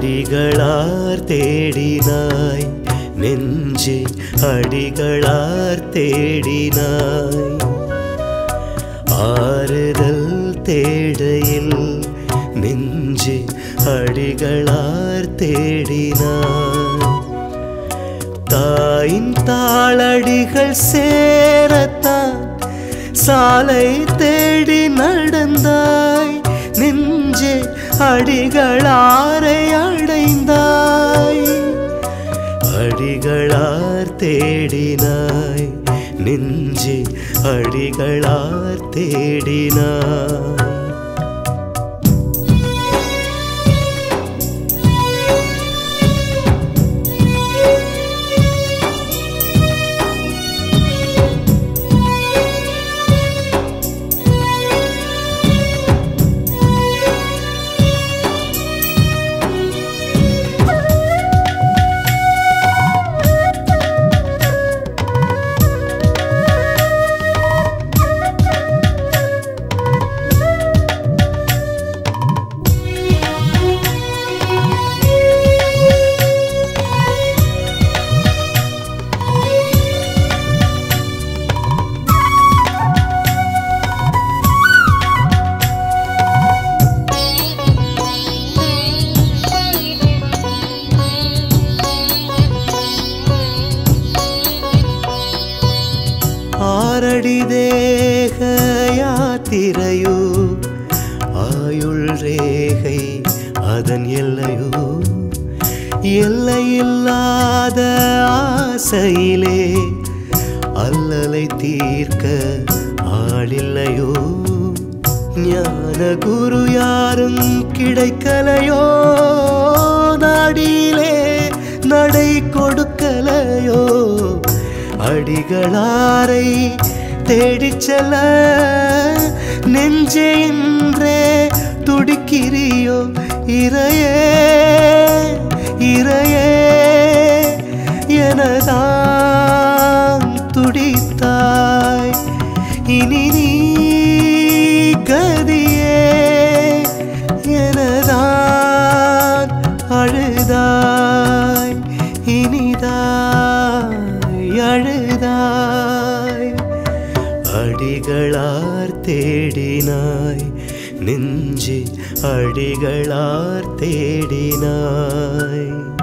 அடிகளார் தேடினாய் நெஞ்சே அடிகளார் தேடினாய் ஆறுதல் தேடையில் நெஞ்சே அடிகளார் தேடினாய் தாயின் தாளடிகள் சேரத்தான் சாலை தேடி நடந்தாய் நெஞ்சே அடிகளாரை அடைந்தாய் அடிகளார் தேடினாய் நெஞ்சே அடிகளார் தேடினாய் ஆரடி தேக யாத்திரையோ ஆயுள் ரேகை அதன் எல்லையோ எல்லையில்லாத ஆசையிலே அல்லலை தீர்க்க ஆளில்லையோ ஞான குரு யாரும் கிடைக்கலையோ நாடியிலே நடை கொடுக்கலையோ அடிகளாரை தேடிச் செல்ல நெஞ்சே என்றே துடிக்கிறியோ இறையே இறையே எனதான் துடித்தாய் இனி நீ கதியே எனதான் அழுதாய் இனிதாய் அழுதாய் அடிகளார் தேடினாய் நெஞ்சே அடிகளார் தேடினாய்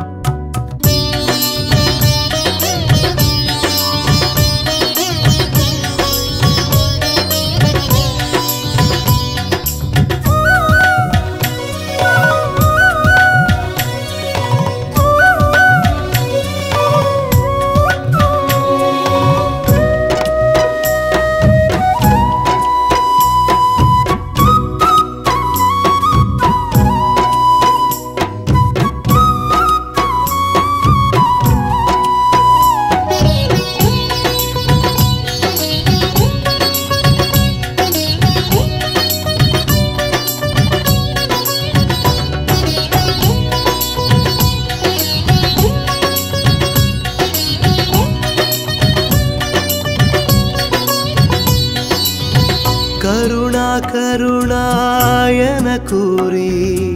கருணா கருணாயன கூறி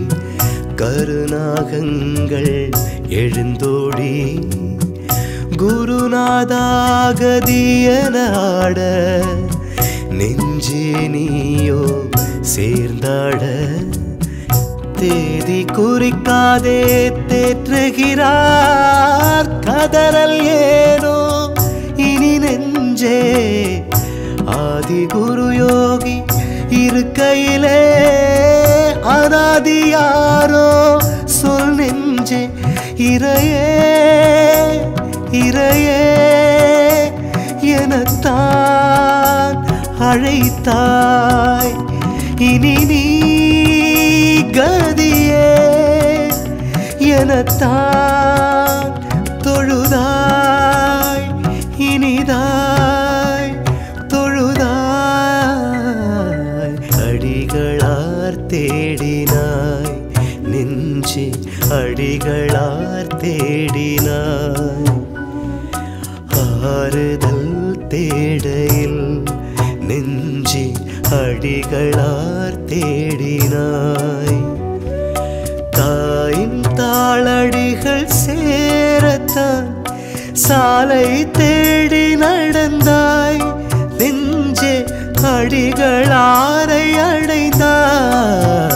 கருணாகங்கள் எழுந்தோடி குருநாதாகதியன ஆட நெஞ்சே நீயோ சேர்ந்தாட தேதி குறிக்காதே தேற்றுகிறார் கதறல் ஏனோ இனி நெஞ்சே ஆதி குரு யோகி இருக்கையிலே அனாதி யாரோ சொல் நெஞ்சே இறையே இறையே எனத்தான் அழைத்தாய் இனி நீ கதியே எனத்தான் தொழுதாய் இனிதாய் தொழுதாய் அடிகளார் தேடினாய் நெஞ்சே அடிகளார் தேடினாய் ஆறுதல் தேடையில் நெஞ்சி அடிகளார் தேடினாய் தாயின் தா அடிகள் சேரத்தான் சாலை தேடி நடந்தாய் நெஞ்சே அடிகள் ஆரை அடைந்தாய்